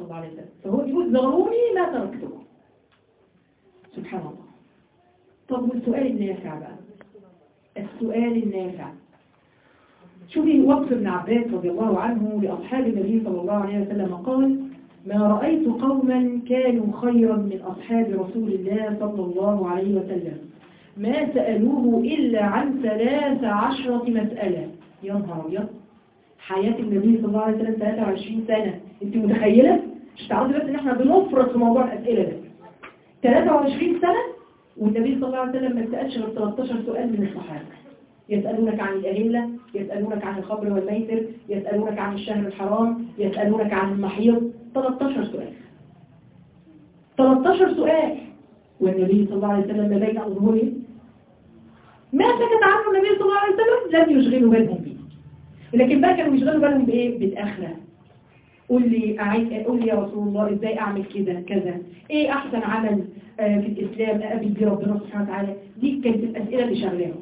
الله عليه وسلم فهو يقول ذروني ما تركتكم سبحان الله طب والسؤال النافع بقى السؤال النافع شوفي وقف ابن عباس رضي الله عنه لأصحاب النبي صلى الله عليه وسلم قال ما رأيت قوما كانوا خيرا من أصحاب رسول الله صلى الله عليه وسلم ما سألوه إلا عن ثلاث عشرة مسألة يا نهار أبيض حياة النبي صلى الله عليه وسلم 23 سنة انت متخيلة؟ مش تعرفي بس ان احنا بنفرط في موضوع الأسئلة ده 23 سنة والنبي صلى الله عليه وسلم ما سألش غير 13 سؤال من الصحابة يسألونك عن الأهلة يسألونك عن الخمر والميسر يسألونك عن الشهر الحرام يسألونك عن المحيض 13 سؤال 13 سؤال والنبي صلى الله عليه وسلم ما بين أظهره ما سكت عنه النبي صلى الله عليه وسلم لم يشغلوا بالهم به لكن بقى كانوا يشغلوا بالهم بإيه؟ بالآخرة قول لي أعيد قول لي يا رسول الله إزاي أعمل كده كذا إيه أحسن عمل آه، في الإسلام أقابل بيه ربنا سبحانه وتعالى دي كانت الأسئلة اللي شغلاهم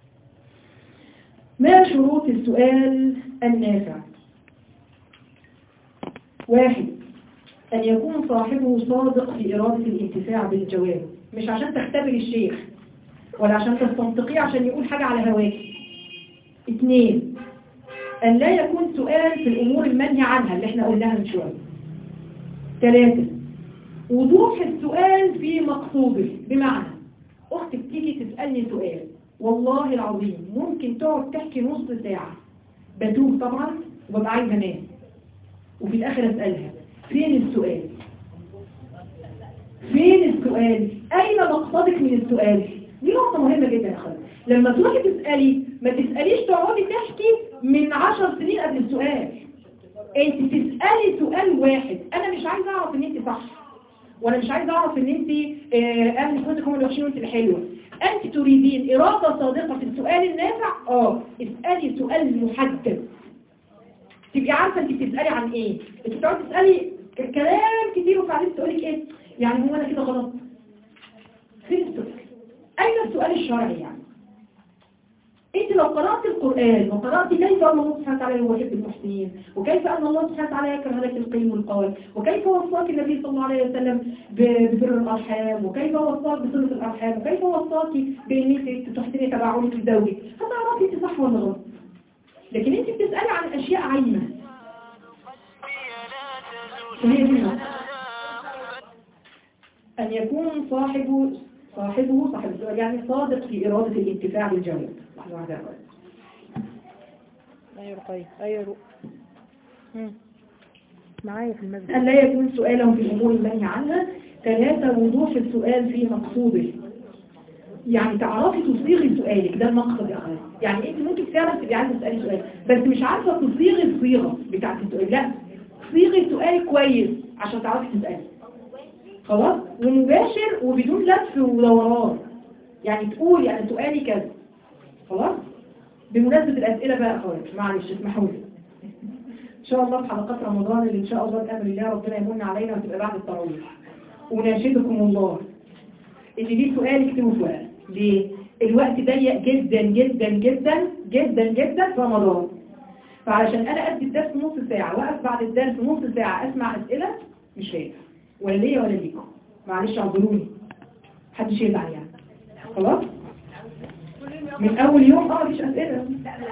ما شروط السؤال النافع واحد أن يكون صاحبه صادق في إرادة الانتفاع بالجواب مش عشان تختبر الشيخ ولا عشان تستنطقيه عشان يقول حاجة على هواك اثنين أن لا يكون سؤال في الأمور المنهي عنها اللي احنا قلناها من شوية ثلاثة وضوح السؤال في مقصوده بمعنى أختك تيجي تسألني سؤال والله العظيم ممكن تقعد تحكي نص ساعة بتوه طبعا وببقى عايزة انام وفي الآخر أسألها فين السؤال فين السؤال أين مقصدك من السؤال دي نقطة مهمة جدا يا أخوان لما تروحي تسألي ما تسأليش تقعدي تحكي من عشر سنين قبل السؤال انت تسألي سؤال واحد انا مش عايزة اعرف ان انت صح وانا مش عايزة اعرف ان انت آه، اهل اخواتك هم الوحشين وانت الحلوة انت تريدين ارادة صادقة في السؤال النافع اه اسألي سؤال محدد تبقي عارفة انت بتسألي عن ايه انت بتقعدي تسألي ك- كلام كتير وبعدين تقولك ايه يعني هو انا كده غلط فين السؤال اين السؤال الشرعي يعني انت لو قرأت القرآن وقرأت كيف أن الله سبحانه وتعالى يحب المحسنين وكيف أن الله سبحانه وتعالى يكره لك القيم والقول وكيف وصاك النبي صلى الله عليه وسلم ب- ببر الأرحام وكيف وصاك بصلة الأرحام وكيف وصاك بأنك تحسني تبعونك لزوجك هتعرفي انت صح ولا غلط لكن انت بتسألي عن أشياء عايمة وهي دي النقطة. أن يكون صاحبه صاحبه صاحب السؤال يعني صادق في إرادة الانتفاع بالجواب لحظة واحدة يا أخوان. ايوه رقية ايوه رؤ مم. معايا في المسجد أن لا يكون سؤالهم في الأمور المنهي عنها ثلاثة وضوح السؤال في مقصوده يعني تعرفي تصيغي سؤالك ده المقصد يا أخوان يعني أنت ممكن فعلا تبقي عايزة تسألي سؤال بس مش عارفة تصيغي الصيغة بتاعت السؤال لا صيغي سؤال كويس عشان تعرفي تسألي خلاص ومباشر وبدون لف ودوران يعني تقول يعني سؤالي كذا خلاص بمناسبة الأسئلة بقى يا أخوان معلش اسمحوا لي إن شاء الله في حلقات رمضان اللي إن شاء الله بأمر الله ربنا يمن علينا وتبقى بعد التراويح وناشدكم الله إن دي سؤال اكتبوا في ورقة ليه؟ الوقت ضيق جدا جدا جدا جدا جدا في رمضان فعلشان أنا أدي الدرس نص ساعة وأقف بعد الدرس نص ساعة أسمع أسئلة مش هينفع ولا ليا ولا ليكم معلش اعذروني محدش يزعل يعني خلاص من اول يوم اه مفيش اسئله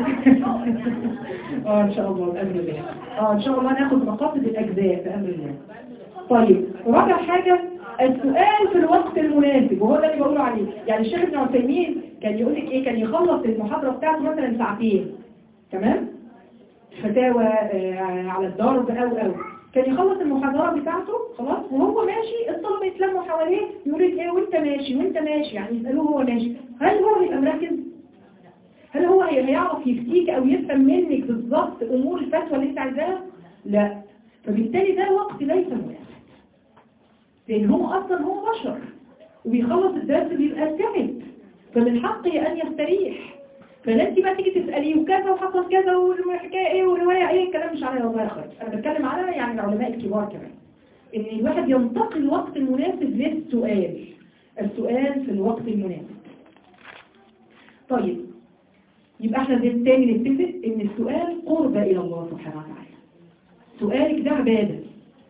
اه ان شاء الله بامر الله اه ان شاء الله ناخد مقاصد الاجزاء بامر الله طيب رابع حاجه السؤال في الوقت المناسب وهو ده اللي بقول عليه يعني الشيخ ابن عثيمين كان يقول لك ايه كان يخلص المحاضره بتاعته مثلا ساعتين تمام فتاوى آه، على الضرب او او كان يخلص المحاضرة بتاعته خلاص وهو ماشي الطلبة يتلموا حواليه يقول لك ايه وانت ماشي وانت ماشي يعني يسألوه هو ماشي هل هو هيبقى مركز هل هو هي- هيعرف يفتيك او يفهم منك بالظبط امور الفتوى اللي انت عايزاها لا فبالتالي ده وقت ليس مناسب لان هو اصلا هو بشر وبيخلص الدرس بيبقى تعب فمن حقه ان يستريح فانت بقى تيجي تساليه وكذا وحصل كذا والحكايه ايه والروايه ايه الكلام مش عليا والله يا اخوات انا بتكلم على يعني العلماء الكبار كمان ان الواحد ينتقي الوقت المناسب للسؤال السؤال في الوقت المناسب طيب يبقى احنا زي التاني نتفق ان السؤال قرب الى الله سبحانه وتعالى سؤالك ده عباده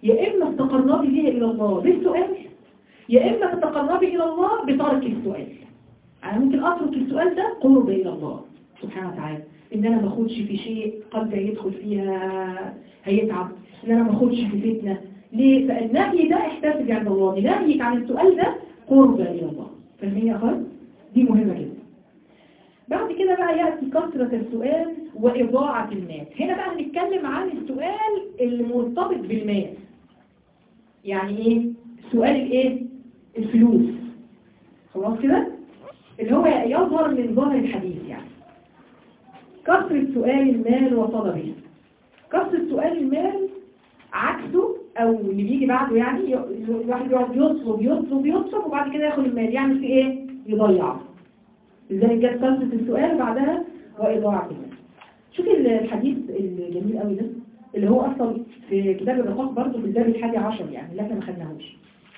يا إما تتقربي بيها إلى الله بالسؤال يا إما تتقربي إلى الله بترك السؤال أنا ممكن أترك السؤال ده قرب إلى الله سبحانه وتعالى إن أنا ما أخدش في شيء قد يدخل فيها هيتعب إن أنا ما أخدش في فتنة ليه؟ فالنهي ده احتسب عند الله نهيك عن السؤال ده قرب إلى الله فاهمين يا أخوان؟ دي مهمة جدا بعد كده بقى يأتي كثرة السؤال وإضاعة المال هنا بقى هنتكلم عن السؤال المرتبط بالمال يعني ايه سؤال الايه الفلوس خلاص كده اللي هو يظهر من ظاهر الحديث يعني كثرة سؤال المال وطلبه كثرة سؤال المال عكسه او اللي بيجي بعده يعني الواحد يقعد يطلب يطلب يطلب وبعد كده ياخد المال يعمل فيه ايه يضيعه لذلك جت كثرة السؤال بعدها وإضاعة المال شوف الحديث الجميل قوي ده اللي هو أصلا في كتاب الرقاق برضه في الباب الحادي عشر يعني اللي احنا ما خدناهوش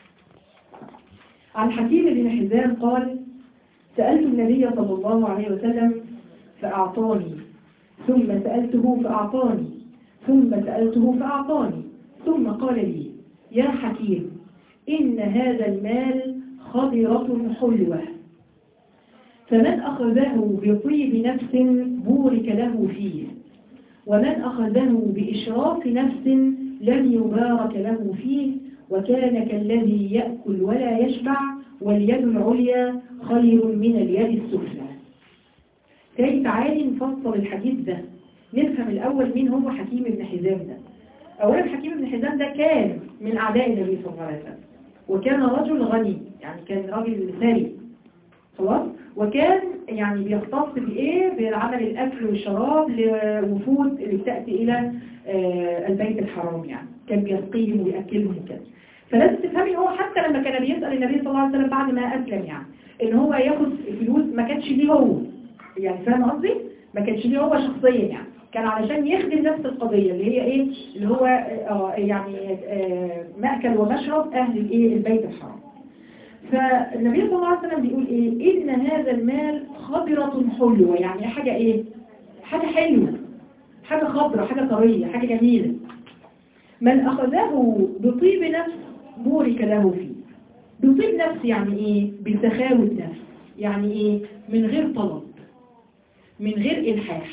عن حكيم بن حزام قال سألت النبي صلى الله عليه وسلم فأعطاني ثم سألته فأعطاني ثم سألته فأعطاني ثم قال لي يا حكيم إن هذا المال خضرة حلوة فمن أخذه بطيب نفس بورك له فيه ومن أخذه بإشراف نفس لم يبارك له فيه وكان كالذي يأكل ولا يشبع واليد العليا خير من اليد السفلى تاني تعالي نفصل الحديث ده نفهم الأول مين هو حكيم بن حزام ده أولا حكيم بن حزام ده كان من أعداء النبي صلى الله عليه وسلم وكان رجل غني يعني كان راجل ثري خلاص وكان يعني بيختص بإيه بعمل الأكل والشراب لوفود اللي بتأتي إلى آه البيت الحرام يعني كان بيسقيهم ويأكلهم وكده فلازم تفهمي هو حتى لما كان بيسأل النبي صلى الله عليه وسلم بعد ما أسلم يعني إن هو ياخد فلوس ما كانش ليه هو يعني فاهم قصدي؟ ما كانش ليه هو شخصيا يعني كان علشان يخدم نفس القضية اللي هي إيه اللي هو آه يعني آه مأكل ومشرب أهل الإيه البيت الحرام فالنبي صلى الله عليه وسلم بيقول ايه ان هذا المال خضرة حلوة يعني حاجة ايه حاجة حلوة حاجة خضرة حاجة طرية حاجة جميلة من اخذه بطيب نفس بورك له فيه بطيب نفس يعني ايه بسخاوة نفس يعني ايه من غير طلب من غير الحاح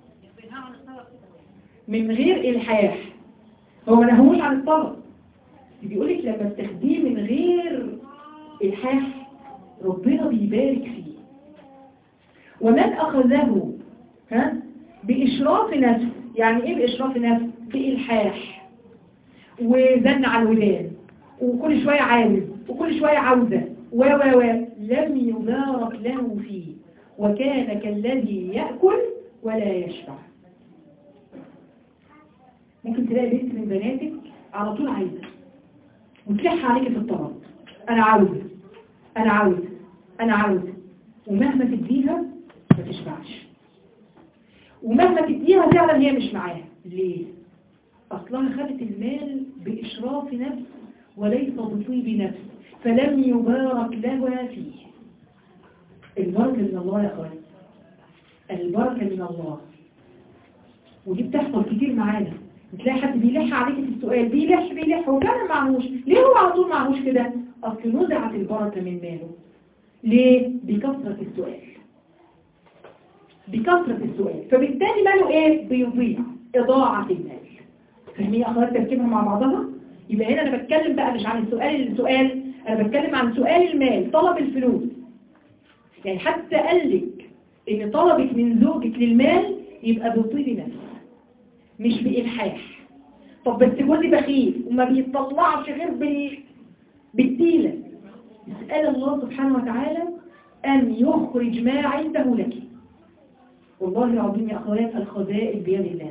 من غير الحاح هو ما نهوش عن الطلب بيقولك لما بتاخديه من غير الحاح ربنا بيبارك فيه ومن أخذه ها بإشراف نفس يعني إيه بإشراف نفس بإلحاح وزن على الودان وكل شوية عاوز وكل شوية عاوزة و و و لم يبارك له فيه وكان كالذي يأكل ولا يشبع ممكن تلاقي بنت من بناتك على طول عايزة وتلح عليك في الطلب أنا عاوزة أنا عاوزة أنا عاوزة ومهما تديها ما تشبعش ومهما تديها فعلا هي مش معاها ليه؟ أصلها خدت المال بإشراف نفس وليس بطيب نفس فلم يبارك لها فيه البركة من الله يا أخوان البركة من الله ودي بتحصل كتير معانا بتلاقي حد بيلح عليك في السؤال بيلح بيلح وكان معهوش ليه هو على طول معهوش كده أصل نزعت البركة من ماله ليه؟ بكثرة السؤال بكثرة السؤال فبالتالي ماله ايه؟ بيضيع إضاعة المال فاهمين يا أخوات تركيبها مع بعضها؟ يبقى هنا أنا بتكلم بقى مش عن السؤال السؤال أنا بتكلم عن سؤال المال طلب الفلوس يعني حتى قال لك إن طلبك من زوجك للمال يبقى بطيب نفس مش بإلحاح طب بس جوزي بخيل وما بيطلعش غير بال... بالتيلة اسأل الله سبحانه وتعالى أن يخرج ما عنده لك والله العظيم يا أخوات الخزائن بيد الله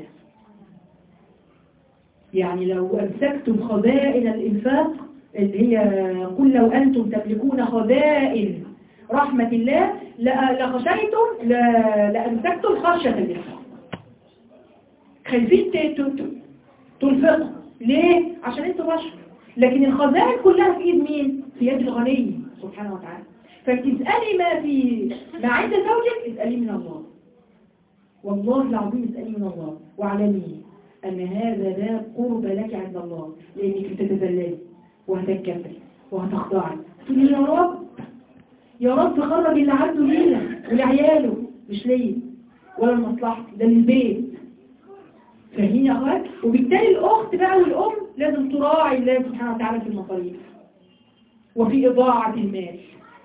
يعني لو أمسكتم خزائن الإنفاق اللي هي قل لو أنتم تملكون خزائن رحمة الله لخشيتم لأمسكتم خشية الإنفاق خايفين تنفقوا ليه؟ عشان انتوا بشر لكن الخزائن كلها في ايد مين؟ في يد الغني سبحانه وتعالى فبتسألي ما في ما عند زوجك اسألي من الله والله العظيم اسألي من الله واعلمي أن هذا باب قرب لك عند الله لأنك بتتذللي وهتتكبري وهتخضعي تقولي يا رب يا رب خرج اللي عنده لينا ولعياله مش ليا ولا لمصلحتي ده للبيت فاهمين يا اخوات وبالتالي الاخت بقى والام لازم تراعي الله سبحانه وتعالى في المصاريف وفي اضاعه المال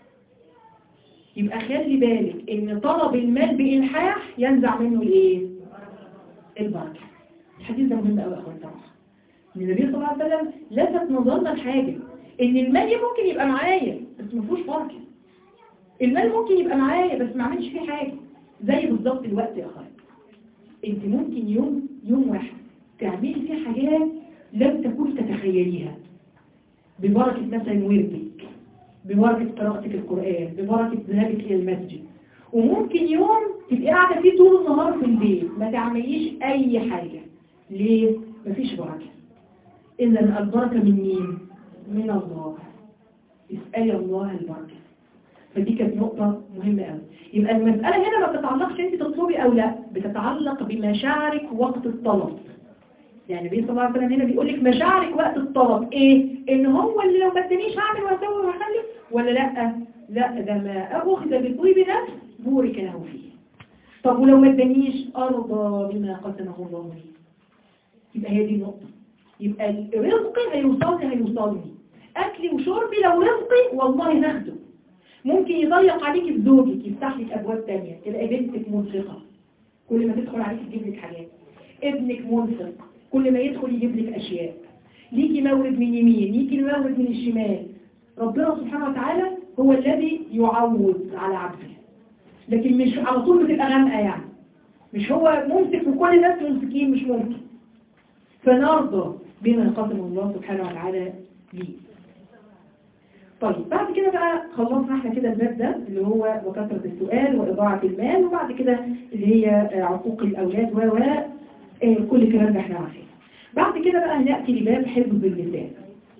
يبقى خلي بالك ان طلب المال بإلحاح ينزع منه الايه البركه الحديث ده مهم قوي يا اخوات صراحه ان النبي صلى الله عليه وسلم لفت نظرنا لحاجه ان المال ممكن يبقى معايا بس ما فيهوش بركه المال ممكن يبقى معايا بس ما اعملش فيه حاجه زي بالظبط الوقت يا اخوات انت ممكن يوم يوم واحد تعملي فيه حاجات لم تكن تتخيليها ببركة مثلا وردك ببركة قراءتك القرآن ببركة ذهابك إلى المسجد وممكن يوم تبقى قاعدة فيه طول النهار في البيت ما تعمليش أي حاجة ليه؟ مفيش بركة إذا البركة من مين؟ من الله اسألي الله البركة فدي كانت نقطة مهمة قوي يبقى المسألة هنا ما بتتعلقش انت تطلبي او لا بتتعلق بمشاعرك وقت الطلب يعني النبي صلى الله عليه وسلم هنا بيقول لك مشاعرك وقت الطلب ايه ان هو اللي لو ما ادانيش هعمل واسوي وهخلي ولا لا لا ده ما اخذ بطيب نفس بورك له فيه طب ولو ما ادانيش ارضى بما قسمه الله لي يبقى هي دي النقطة يبقى رزقي هيوصلني هيوصلني اكلي وشربي لو رزقي والله ناخده ممكن يضيق عليك في زوجك يفتح لك ابواب تانية تلاقي بنتك منفقة كل ما تدخل عليك تجيب لك حاجات ابنك منفق كل ما يدخل يجيب لك اشياء ليكي مورد من يمين ليكي مورد من الشمال ربنا سبحانه وتعالى هو الذي يعوض على عبده لكن مش على طول بتبقى غامقه يعني مش هو ممسك وكل الناس ممسكين مش ممكن فنرضى بما قسم الله سبحانه وتعالى ليه طيب بعد كده بقى خلصنا احنا كده الباب ده اللي هو وكثرة السؤال وإضاعة المال وبعد كده اللي هي عقوق الأولاد و و كل الكلام ده احنا عارفينه بعد كده بقى هنأتي لباب حفظ اللسان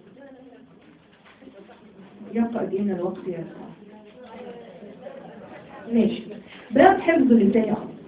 يبقى قد ايه الوقت يا أخوان ماشي باب حفظ اللسان يا أخوان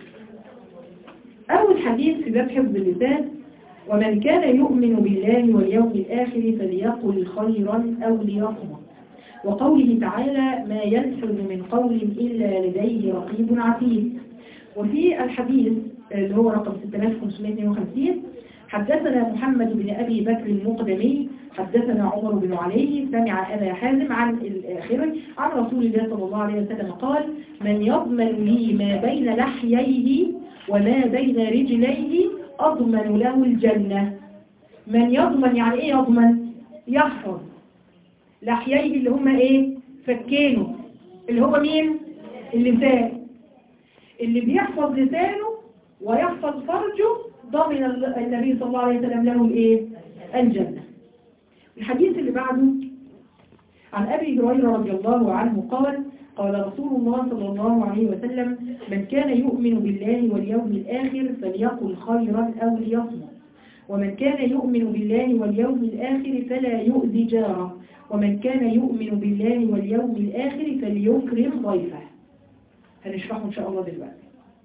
أول حديث في باب حفظ اللسان ومن كان يؤمن بالله واليوم الآخر فليقل خيرا أو ليصمت وقوله تعالى ما يلفظ من قول إلا لديه رقيب عتيد وفي الحديث اللي هو رقم 6552 حدثنا محمد بن أبي بكر المقدمي حدثنا عمر بن علي سمع أبا حازم عن الآخر عن رسول الله صلى الله عليه وسلم قال من يضمن لي ما بين لحييه وما بين رجليه أضمن له الجنة من يضمن يعني إيه يضمن يحفظ لحييه اللي هم إيه فكينه اللي هو مين اللسان اللي بيحفظ لسانه ويحفظ فرجه ضمن النبي صلى الله عليه وسلم له الإيه الجنة الحديث اللي بعده عن أبي هريرة رضي الله عنه قال قال رسول الله صلى الله عليه وسلم من كان يؤمن بالله واليوم الآخر فليقل خيرا أو ليصمت ومن كان يؤمن بالله واليوم الآخر فلا يؤذي جاره ومن كان يؤمن بالله واليوم الآخر فليكرم ضيفه هنشرحه إن شاء الله دلوقتي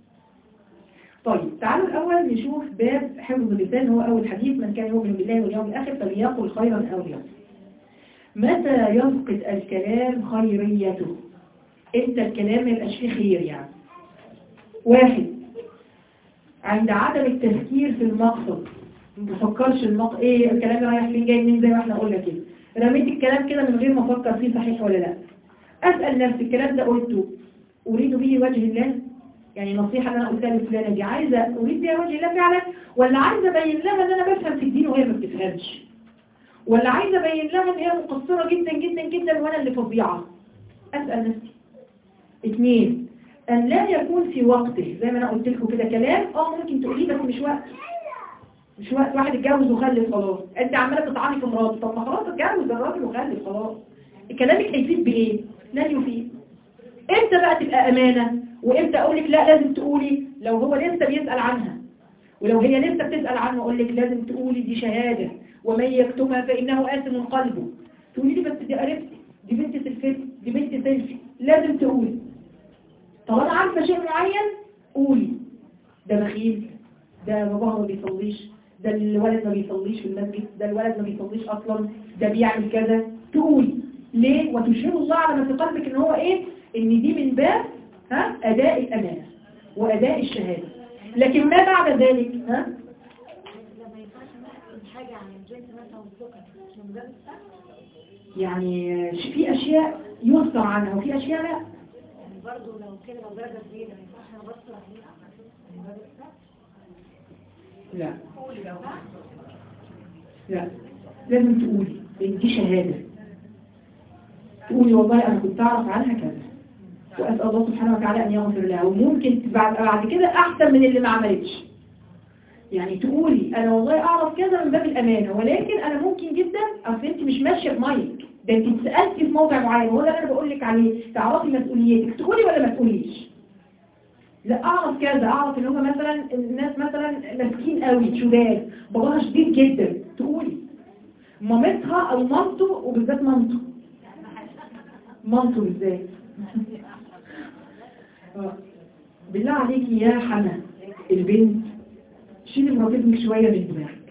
طيب تعالوا الأول نشوف باب حفظ اللسان هو أول حديث من كان يؤمن بالله واليوم الآخر فليقل خيرا أو ليصمت متى يفقد الكلام خيريته انت الكلام ما يبقاش فيه خير يعني واحد عند عدم التفكير في المقصد ما تفكرش المق... ايه الكلام رايح فين جاي منين زي ما احنا قلنا كده رميت الكلام كده من غير ما افكر فيه صحيح ولا لا اسال نفسي الكلام ده قلته اريد به وجه الله يعني نصيحة اللي انا قلتها لفلانة دي عايزة اريد بها وجه الله فعلا ولا عايزة ابين لها ان انا بفهم في الدين وهي ما بتفهمش ولا عايزة ابين لها ان هي مقصرة جدا جدا جدا وانا اللي فظيعة اسال نفسي اثنين أن لا يكون في وقته زي ما أنا قلت لكم كده كلام اه ممكن تقوليه بس مش وقت مش وقت واحد اتجوز وخلف خلاص انت عماله تطعني في مراته طب ما خلاص اتجوز الراجل وخلف خلاص كلامك هيفيد بايه لن يفيد امتى بقى تبقى امانه وامتى اقول لك لا لازم تقولي لو هو لسه بيسال عنها ولو هي لسه بتسال عنه اقول لك لازم تقولي دي شهاده ومن يكتمها فانه آثم قلبه تقولي لي بس دي قريبتي دي بنت سلفتي دي بنت سلفي لازم تقولي طب انا عارفه شيء معين قولي ده بخيل ده باباها ما بيصليش ده الولد ما بيصليش في المسجد ده الولد ما بيصليش اصلا ده بيعمل كذا تقولي ليه وتشهد الله على ما في قلبك ان هو ايه ان دي من باب ها اداء الامانه واداء الشهاده لكن ما بعد ذلك ها لما ينفعش نحكي حاجة عن البنت مثلا والسكر عشان مدرس السكر يعني في اشياء يصدر عنها وفي اشياء لا يعني برضه لو كده لو درجة زيادة ما ينفعش انا بصر عليها عن مدرس السكر لا لا لازم تقولي لان دي شهادة تقولي والله انا كنت اعرف عنها كذا واسال الله سبحانه وتعالى ان يغفر لها وممكن بعد بعد كده احسن من اللي ما عملتش يعني تقولي انا والله اعرف كذا من باب الامانه ولكن انا ممكن جدا اصل انت مش ماشيه بمايك ده انت اتسالتي في موضع معين وهو ده اللي انا بقول لك عليه تعرفي مسؤوليتك تقولي ولا ما تقوليش لا اعرف كذا اعرف ان هم مثلا الناس مثلا ماسكين قوي شداد باباها شديد جدا تقولي مامتها او مامته وبالذات مامته مامته بالذات آه. بالله عليكي يا حنا البنت شيلي مرات ابنك شويه من دماغك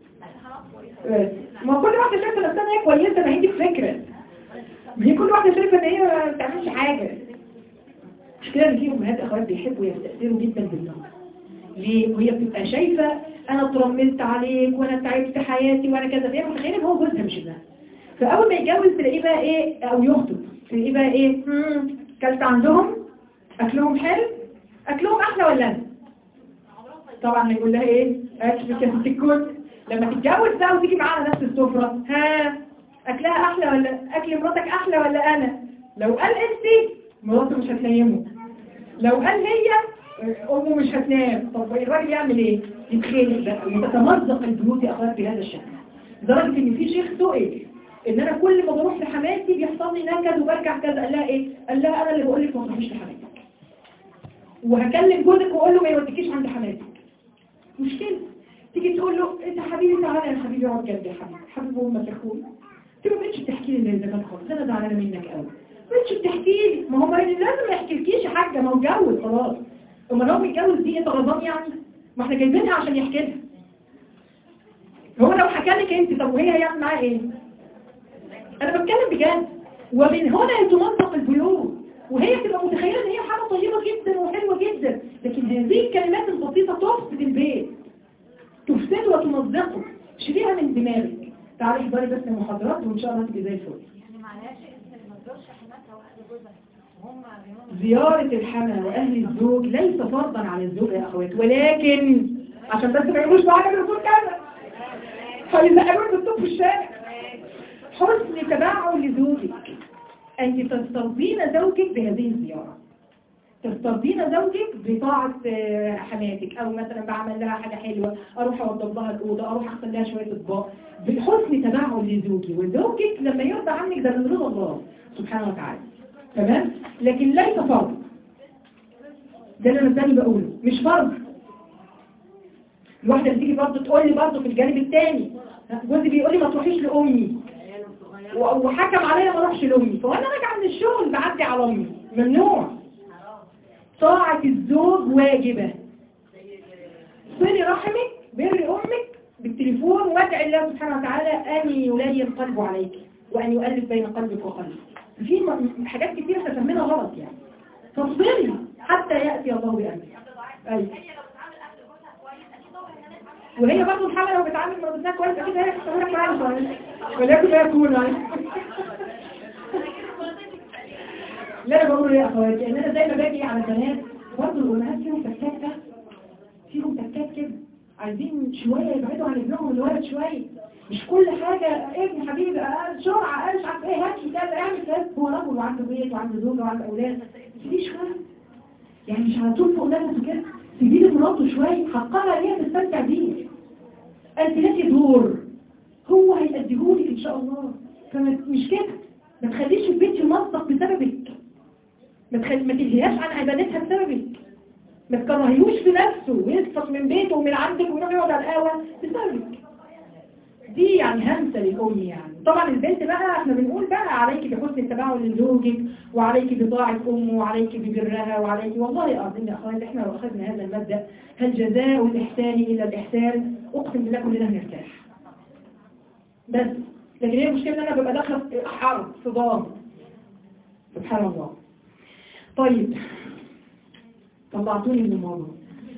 بس. ما كل واحده شايفه نفسها ان هي كويسه ما هي دي الفكره ما هي كل واحده شايفه ان هي ما بتعملش حاجه مش كده ان في امهات اخوات بيحبوا يستأثروا جدا بالنار ليه وهي بتبقى شايفه انا اترملت عليك وانا تعبت حياتي وانا كذا فهي متخيله ان هو جوزها مش ابنها فاول ما يتجوز تلاقيه بقى ايه او يخطب تلاقيه بقى ايه مم، كلت عندهم اكلهم حلو اكلهم احلى ولا انا طبعا هيقول لها ايه اكلك يا ست الكل لما تتجوز بقى وتيجي معانا نفس السفره ها اكلها احلى ولا اكل مراتك احلى ولا انا لو قال انت مراته مش هتنيمه لو قال هي امه مش هتنام طب الراجل يعمل ايه يتخيل بقى وتتمزق البيوت يا اخوات بهذا الشكل لدرجه ان في شيخ سئل ان انا كل ما بروح لحماتي بيحصل لي نكد وبرجع كذا قال لها ايه قال لها انا اللي بقول لك ما تروحيش لحماتك وهكلم جوزك واقول له ما يوديكيش عند حماتك مشكله تيجي تقول له انت حبيبي تعالى يا حبيبي اقعد جنبي يا حبيبي حبيب امك يا اخويا انت ما بقتش بتحكي لي اللي كان خالص انا زعلانه منك قوي ما بقتش بتحكي لي ما هو ما لازم ما يحكيلكيش يا حاجه ما هو اتجوز خلاص امال هو متجوز دي انت غلطان يعني ما احنا جايبينها عشان يحكي لها هو لو حكى لك انت طب وهي هيعمل معاها ايه انا بتكلم بجد ومن هنا يتمنطق البيوت وهي تبقى متخيله ان هي حاجه طيبه جدا وحلوه جدا لكن هذه الكلمات البسيطه تفسد البيت تفسده وتمزقه شيليها من دماغك تعالي احضري بس المحاضرات وان شاء الله تبقي زي الفل يعني معلش انت ما تزورش حماتها واهل جوزها وهم بيعملوا زيارة الحمى وأهل الزوج ليس فرضا على الزوج يا أخوات ولكن عشان بس ما يقولوش بقى حاجة بتقول كذا فيزقلون بالطب في الشارع حسن تبعه لزوجك أنت تسترضين زوجك بهذه الزيارة تسترضين زوجك بطاعة آه، حماتك أو مثلا بعمل لها حاجة حلوة أروح أوضب لها الأوضة أروح أغسل لها شوية أطباق بحسن تبعه لزوجي وزوجك لما يرضى عنك ده من رضا الله سبحانه وتعالى تمام لكن ليس فرض ده اللي انا الثاني بقوله مش فرض الواحدة اللي تيجي برضه تقول لي برضه في الجانب الثاني جوزي بيقول لي ما تروحيش لأمي و- وحكم عليا ما اروحش لأمي فوانا راجعة من الشغل بعدي على أمي ممنوع طاعة الزوج واجبة صلي رحمك بر أمك بالتليفون وادعي الله سبحانه وتعالى أن يلين قلبه عليك وأن يؤلف بين قلبك وقلبك في م- حاجات كتير احنا فاهمينها غلط يعني فاصبري حتى يأتي الله بأمره أيوة. وهي برضه الحالة لو بتعامل مع ابنها كويس اكيد هي هتعملها كويس ولكن لا يكون يعني لا انا بقول يا اخواتي ان انا زي ما باجي على البنات برضه الامهات فيهم تكات ده فيهم تكات كده عايزين شويه يبعدوا عن ابنهم الولد شويه مش كل حاجه ابن حبيبي اقل شرعه اقل مش عارف ايه هات لي كذا اعمل كذا هو رجل وعنده بيت وعنده زوجه وعنده اولاد سيبيه شويه يعني مش على طول فوق نفسه كده سيبيه لمراته شويه حقها ليها تستمتع بيه انت لك دور هو هيأديهولك ان شاء الله فما مش كده ما تخليش البيت يمزق بسببك ما تخلي ما تلهيهاش عن عبادتها بسببك ما تكرهيوش في نفسه ويسقط من بيته ومن عندك ويروح يقعد على القهوه بسببك دي يعني همسة للأم يعني طبعا البنت بقى احنا بنقول بقى عليك بحسن التباعد لزوجك وعليك بطاعة أمه وعليك ببرها وعليك والله أظن يا أخوات احنا لو أخذنا هذا المبدأ هل جزاء الإحسان إلا الإحسان اقسم بالله كلنا هنرتاح بس لكن هي المشكله ان انا ببقى داخله في حرب صدام سبحان الله طيب طلعتوني من الموضوع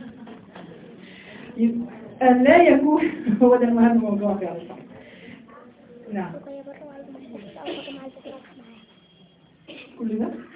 يبقى أن لا يكون هو ده المهم الموضوع فعلا صح نعم وهي بره وعايزة مفتاح أو حاجة عايزة تروح معايا كل ده